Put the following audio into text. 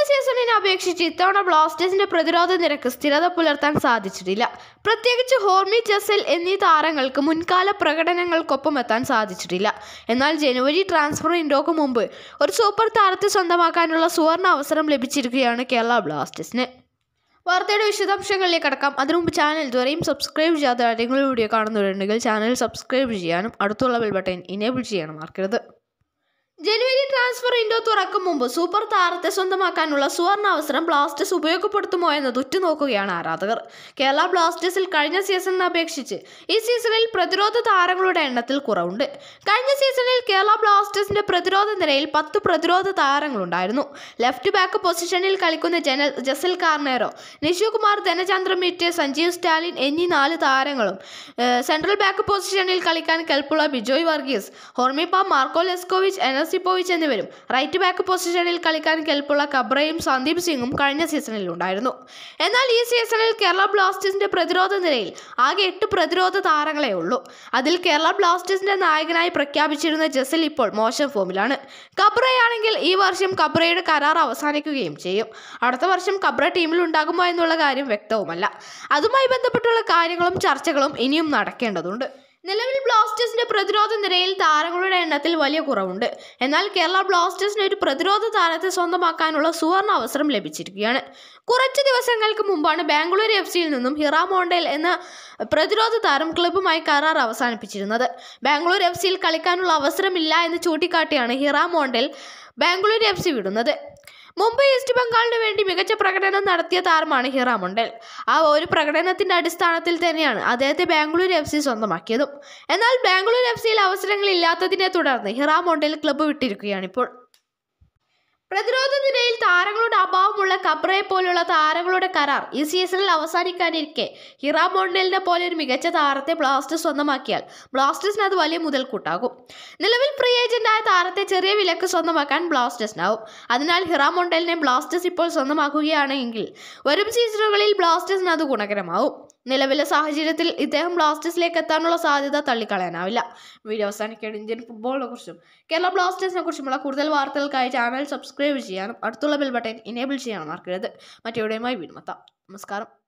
സീസണിനെ അപേക്ഷിച്ച് ഇത്തവണ ബ്ലാസ്റ്റേഴ്സിന്റെ പ്രതിരോധ നിരക്ക് സ്ഥിരത പുലർത്താൻ സാധിച്ചിട്ടില്ല പ്രത്യേകിച്ച് ഹോർമി ജസൽ എന്നീ താരങ്ങൾക്ക് മുൻകാല പ്രകടനങ്ങൾക്കൊപ്പം എത്താൻ സാധിച്ചിട്ടില്ല എന്നാൽ ജനുവരി ട്രാൻസ്ഫർ വിൻഡോക്ക് മുമ്പ് ഒരു സൂപ്പർ താരത്തെ സ്വന്തമാക്കാനുള്ള സുവർണ അവസരം ലഭിച്ചിരിക്കുകയാണ് കേരള ബ്ലാസ്റ്റേഴ്സിന് വാർത്തയുടെ വിശദാംശങ്ങളിലേക്ക് കടക്കാം അതിനു മുമ്പ് ചാനൽ ഇതുവരെയും സബ്സ്ക്രൈബ് ചെയ്യാത്ത ആരെങ്കിലും വീഡിയോ കാണുന്നവരുണ്ടെങ്കിൽ ചാനൽ സബ്സ്ക്രൈബ് ചെയ്യാനും അടുത്തുള്ള ബെൽ ബട്ടൺ ഇനേബിൾ ചെയ്യാനും മറക്കരുത് ജനുവരി ട്രാൻസ്ഫർ വിൻഡോ തുറക്കും മുമ്പ് സൂപ്പർ താരത്തെ സ്വന്തമാക്കാനുള്ള സുവർണ അവസരം ബ്ലാസ്റ്റേഴ്സ് ഉപയോഗപ്പെടുത്തുമോ എന്ന് തുറ്റുനോക്കുകയാണ് ആരാധകർ കേരള ബ്ലാസ്റ്റേഴ്സിൽ കഴിഞ്ഞ സീസണിനെ അപേക്ഷിച്ച് ഈ സീസണിൽ പ്രതിരോധ താരങ്ങളുടെ എണ്ണത്തിൽ കുറവുണ്ട് കഴിഞ്ഞ സീസണിൽ കേരള ബ്ലാസ്റ്റേഴ്സിന്റെ പ്രതിരോധ നിരയിൽ പത്ത് പ്രതിരോധ താരങ്ങളുണ്ടായിരുന്നു ലെഫ്റ്റ് ബാക്ക് പൊസിഷനിൽ കളിക്കുന്ന ജന ജസൽ കാർണേറോ നിഷുകുമാർ ധനചന്ദ്ര മിറ്റ് സഞ്ജീവ് സ്റ്റാലിൻ എന്നീ നാല് താരങ്ങളും ഏഹ്, സെൻട്രൽ ബാക്ക് പൊസിഷനിൽ കളിക്കാൻ കെൽപ്പുള്ള Bijoy Varghese Hormipam Marko Leskovic Enes Sipovic എന്നിവരും റൈറ്റ് ബാക്ക് പൊസിഷനിൽ കളിക്കാൻ കെൽപ്പുള്ള കബ്രയും സന്ദീപ് സിംഗും കഴിഞ്ഞ സീസണിൽ ഉണ്ടായിരുന്നു എന്നാൽ ഈ സീസണിൽ കേരള ബ്ലാസ്റ്റേഴ്സിന്റെ പ്രതിരോധ നിരയിൽ ആകെ എട്ട് പ്രതിരോധ താരങ്ങളെ ഉള്ളൂ അതിൽ കേരള ബ്ലാസ്റ്റേഴ്സിന്റെ നായകനായി പ്രഖ്യാപിച്ചിരുന്ന ജസൽ ഇപ്പോൾ മോശം ഫോമിലാണ് കബ്രയാണെങ്കിൽ ഈ വർഷം കബ്രയുടെ കരാർ അവസാനിക്കുകയും ചെയ്യും അടുത്ത വർഷം കബ്ര ടീമിൽ ഉണ്ടാകുമോ എന്നുള്ള കാര്യം വ്യക്തവുമല്ല അതുമായി ബന്ധപ്പെട്ടുള്ള കാര്യങ്ങളും ചർച്ചകളും ഇനിയും നടക്കേണ്ടതുണ്ട് നിലവിൽ ബ്ലാസ്റ്റേഴ്സിന്റെ പ്രതിരോധ നിരയിൽ താരങ്ങളുടെ എണ്ണത്തിൽ വലിയ കുറവുണ്ട് എന്നാൽ കേരള ബ്ലാസ്റ്റേഴ്സിന് ഒരു പ്രതിരോധ താരത്തെ സ്വന്തമാക്കാനുള്ള സുവർണ അവസരം ലഭിച്ചിരിക്കുകയാണ് കുറച്ച് ദിവസങ്ങൾക്ക് മുമ്പാണ് ബാംഗ്ലൂർ എഫ് സിയിൽ നിന്നും ഹിറ മോണ്ടൽ എന്ന പ്രതിരോധ താരം ക്ലബ്ബുമായി കരാർ അവസാനിപ്പിച്ചിരുന്നത് ബാംഗ്ലൂർ എഫ് സിയിൽ കളിക്കാനുള്ള അവസരമില്ല എന്ന് ചൂണ്ടിക്കാട്ടിയാണ് ഹിറ മോണ്ടൽ ബാംഗ്ലൂർ എഫ് സി വിടുന്നത് മുംബൈ ഈസ്റ്റ് ബംഗാളിന് വേണ്ടി മികച്ച പ്രകടനം നടത്തിയ താരമാണ് ഹിറ മൊണ്ടൽ ആ ഒരു പ്രകടനത്തിന്റെ അടിസ്ഥാനത്തിൽ തന്നെയാണ് അദ്ദേഹത്തെ ബാംഗ്ലൂർ എഫ് സി സ്വന്തമാക്കിയതും എന്നാൽ ബാംഗ്ലൂർ എഫ് സിയിൽ അവസരങ്ങൾ ഇല്ലാത്തതിനെ തുടർന്ന് ഹിറ മൊണ്ടൽ ക്ലബ്ബ് വിട്ടിരിക്കുകയാണ് ഇപ്പോൾ പ്രതിരോധ നിരയിൽ താരങ്ങളുടെ അഭാവമുള്ള കബ്രയെ പോലുള്ള താരങ്ങളുടെ കരാർ ഈ സീസണിൽ അവസാനിക്കാനിരിക്കെ ഹിറ മോണ്ടലിനെ പോലെ ഒരു മികച്ച താരത്തെ ബ്ലാസ്റ്റേഴ്സ് സ്വന്തമാക്കിയാൽ ബ്ലാസ്റ്റേഴ്സിന് അത് വലിയ മുതൽക്കൂട്ടാകും നിലവിൽ ഫ്രീ ഏജന്റായ താരത്തെ ചെറിയ വിലക്ക് സ്വന്തമാക്കാൻ ബ്ലാസ്റ്റേഴ്സിനാവും അതിനാൽ ഹിറ മോണ്ടലിനെ ബ്ലാസ്റ്റേഴ്സ് ഇപ്പോൾ സ്വന്തമാക്കുകയാണെങ്കിൽ വരും സീസണുകളിൽ ബ്ലാസ്റ്റേഴ്സിന് അത് ഗുണകരമാവും നിലവിലെ സാഹചര്യത്തിൽ ഇദ്ദേഹം ബ്ലാസ്റ്റേഴ്സിലേക്ക് എത്താനുള്ള സാധ്യത തള്ളിക്കളയാനാവില്ല വീഡിയോ അവസാനിക്കുകയാണ് ഇന്ത്യൻ ഫുട്ബോളിനെ കുറിച്ചും കേരള ബ്ലാസ്റ്റേഴ്സിനെ കുറിച്ചുമുള്ള കൂടുതൽ വാർത്തകൾക്കായി ചാനൽ സബ്സ്ക്രൈബ് ചെയ്യാനും അടുത്തുള്ള ബെൽ ബട്ടൺ ഇനേബിൾ ചെയ്യാനും മറക്കരുത് മറ്റെവിടെയുമായി വീണ്ടും എത്താം നമസ്കാരം